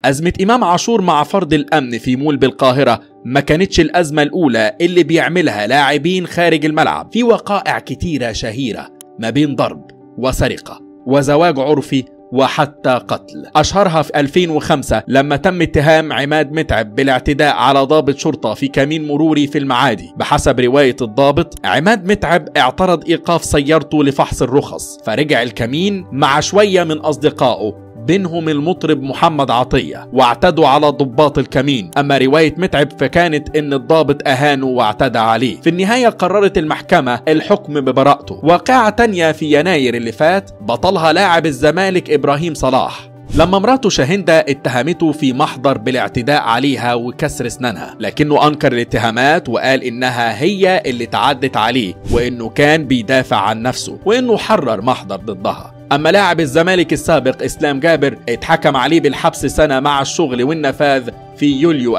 أزمة إمام عاشور مع فرض الأمن في مول بالقاهرة ما كانتش الأزمة الأولى اللي بيعملها لاعبين خارج الملعب في وقائع كتيرة شهيرة ما بين ضرب وسرقة وزواج عرفي وحتى قتل أشهرها في 2005 لما تم اتهام عماد متعب بالاعتداء على ضابط شرطة في كمين مروري في المعادي بحسب رواية الضابط عماد متعب اعترض إيقاف سيارته لفحص الرخص فرجع الكمين مع شوية من أصدقائه بينهم المطرب محمد عطية واعتدوا على ضباط الكمين أما رواية متعب فكانت إن الضابط أهانه واعتدى عليه في النهاية قررت المحكمة الحكم ببراءته واقعة تانية في يناير اللي فات بطلها لاعب الزمالك إبراهيم صلاح لما مراته شاهندة اتهمته في محضر بالاعتداء عليها وكسر اسنانها لكنه انكر الاتهامات وقال انها هي اللي تعدت عليه وانه كان بيدافع عن نفسه وانه حرر محضر ضدها أما لاعب الزمالك السابق إسلام جابر اتحكم عليه بالحبس سنة مع الشغل والنفاذ في يوليو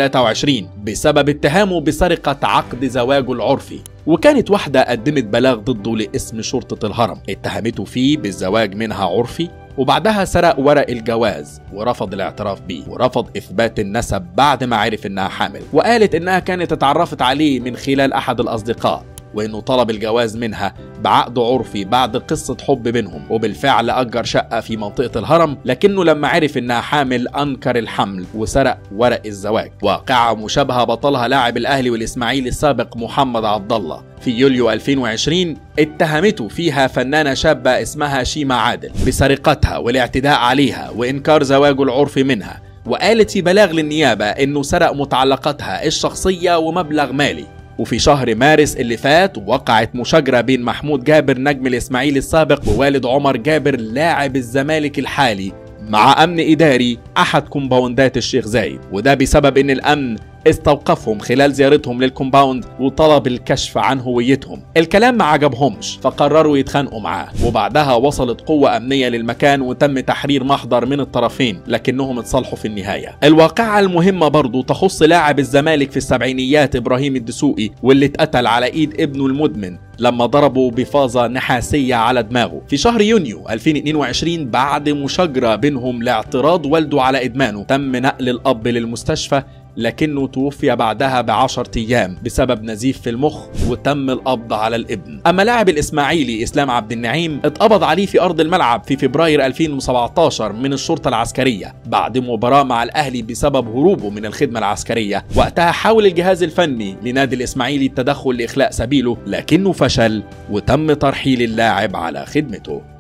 2023 بسبب اتهامه بسرقة عقد زواجه العرفي وكانت واحدة قدمت بلاغ ضده لاسم شرطة الهرم اتهمته فيه بالزواج منها عرفي وبعدها سرق ورق الجواز ورفض الاعتراف بيه ورفض اثبات النسب بعد ما عرف انها حامل وقالت انها كانت اتعرفت عليه من خلال احد الاصدقاء وانه طلب الجواز منها بعقد عرفي بعد قصة حب بينهم وبالفعل أجر شقة في منطقة الهرم لكنه لما عرف إنها حامل أنكر الحمل وسرق ورق الزواج واقعة مشابهة بطلها لاعب الأهلي والإسماعيلي السابق محمد عبد الله في يوليو 2020 اتهمته فيها فنانة شابة اسمها شيما عادل بسرقتها والاعتداء عليها وإنكار زواجه العرفي منها وقالت في بلاغ للنيابة إنه سرق متعلقاتها الشخصية ومبلغ مالي وفي شهر مارس اللي فات وقعت مشاجرة بين محمود جابر نجم الإسماعيلي السابق ووالد عمر جابر لاعب الزمالك الحالي مع أمن إداري أحد كومباوندات الشيخ زايد وده بسبب إن الأمن استوقفهم خلال زيارتهم للكومباوند وطلب الكشف عن هويتهم الكلام ما عجبهمش فقرروا يتخانقوا معاه وبعدها وصلت قوة أمنية للمكان وتم تحرير محضر من الطرفين لكنهم اتصالحوا في النهاية الواقعة المهمة برضو تخص لاعب الزمالك في السبعينيات إبراهيم الدسوقي واللي اتقتل على إيد ابنه المدمن لما ضربوا بفازة نحاسية على دماغه في شهر يونيو 2022 بعد مشاجرة بينهم لاعتراض والده على إدمانه تم نقل الأب للمستشفى لكنه توفي بعدها بعشرة أيام بسبب نزيف في المخ وتم القبض على الابن أما لاعب الإسماعيلي إسلام عبد النعيم اتقبض عليه في أرض الملعب في فبراير 2017 من الشرطة العسكرية بعد مباراة مع الأهلي بسبب هروبه من الخدمة العسكرية وقتها حاول الجهاز الفني لنادي الإسماعيلي التدخل لإخلاء سبيله لكنه فشل وتم ترحيل اللاعب على خدمته